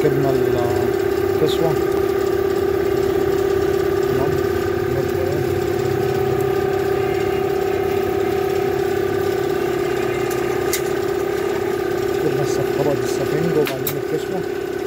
ركبنا الكسوة تمام نرجع إيه. ركبنا السفارة دي السفنج وبعدين الكسوة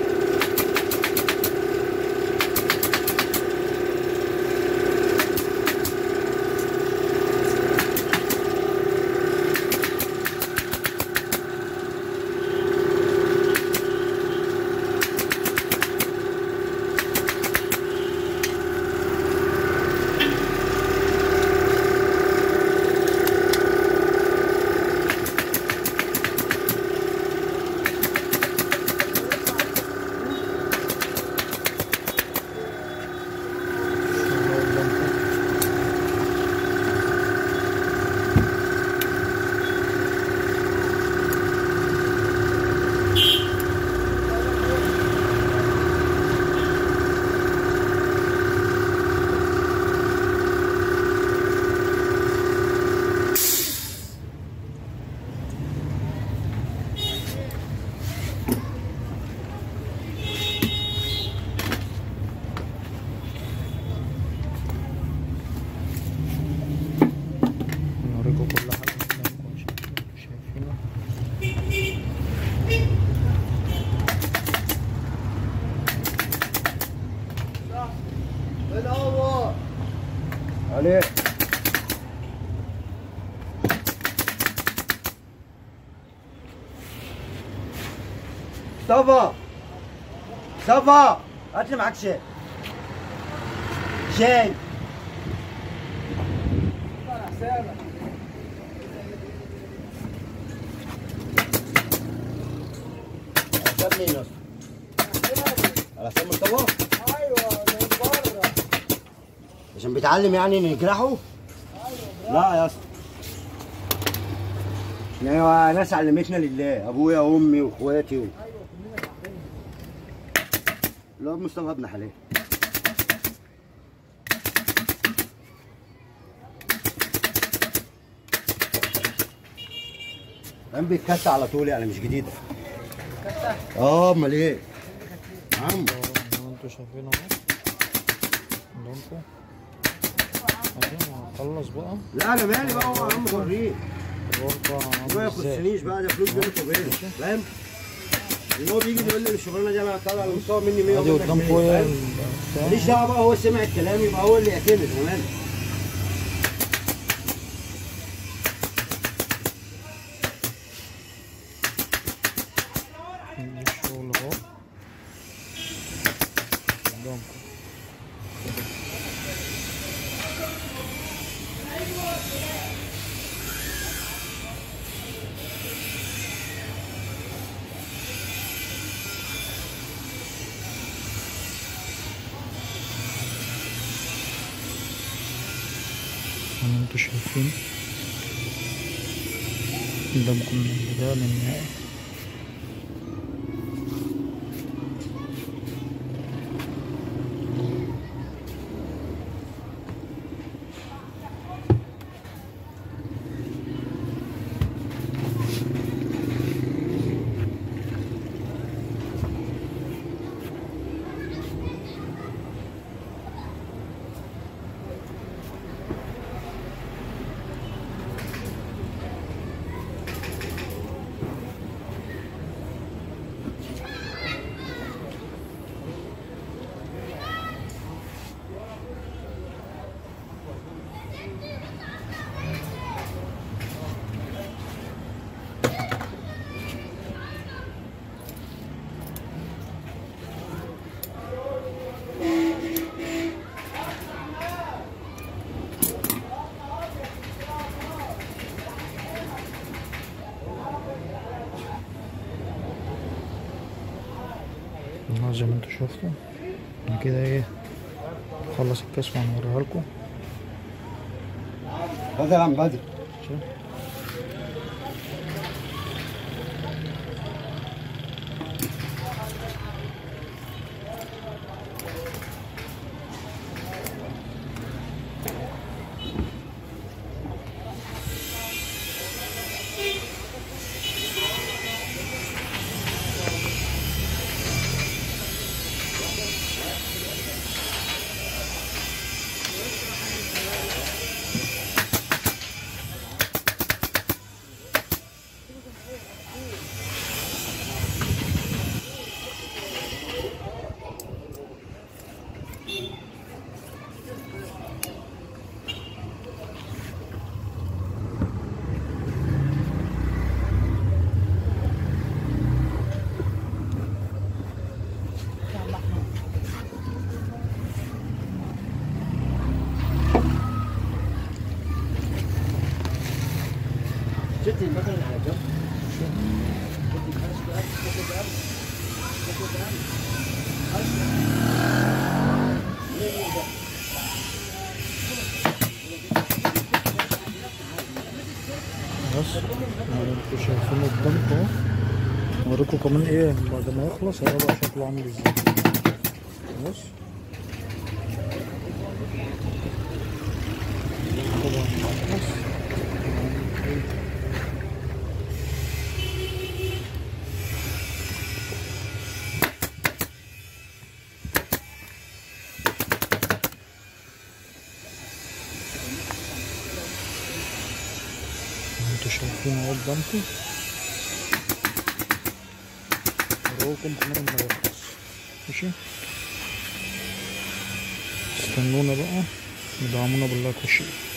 نوريكم كل حاجة قدامكم شايفين- شايفينها عليه مصطفى مصطفى هات لي معاك شاي شاي حساب مين يا اسطى؟ على حساب مصطفى؟ عشان بيتعلم يعني نجرحه؟ لا يا اسطى احنا ناس علمتنا لله ابويا وامي واخواتي و... لا مصطفى ابن حلال كان بيتكت على طول يعني مش جديده اه امال ايه عم زي ما انتوا شايفين اهو قدامكم عايزين نخلص بقى لا انا مالي بقى هو يا عم وريه الغرفة ما عاملة ازاي يخصنيش بقى ده فلوس بينك وبينه فاهم؟ ان هو بيجي يقول لي الشغلانه دي انا هطلع على مستوى مني 100 ادي ومنك قدام 100 فوق فاهم؟ ماليش دعوه بقى هو سمع الكلام يبقى هو اللي يعتمد كمان الشغل اهو قدامكم زي ما انتوا شايفين قدامكم من البداية للنهاية والله زي ما انتوا شفتوا انا كده ايه خلص الكسوة هنوريها لكم بدر عم بدر شوف. اوريكم كمان ايه بعد ما يخلص هيبقى شكله عامل ازاي خلاص طبعا خلاص انتوا شايفين اهو قدامكم اوريكم كمان ما يخلص ماشي استنونا بقى ودعمونا باللايك والشير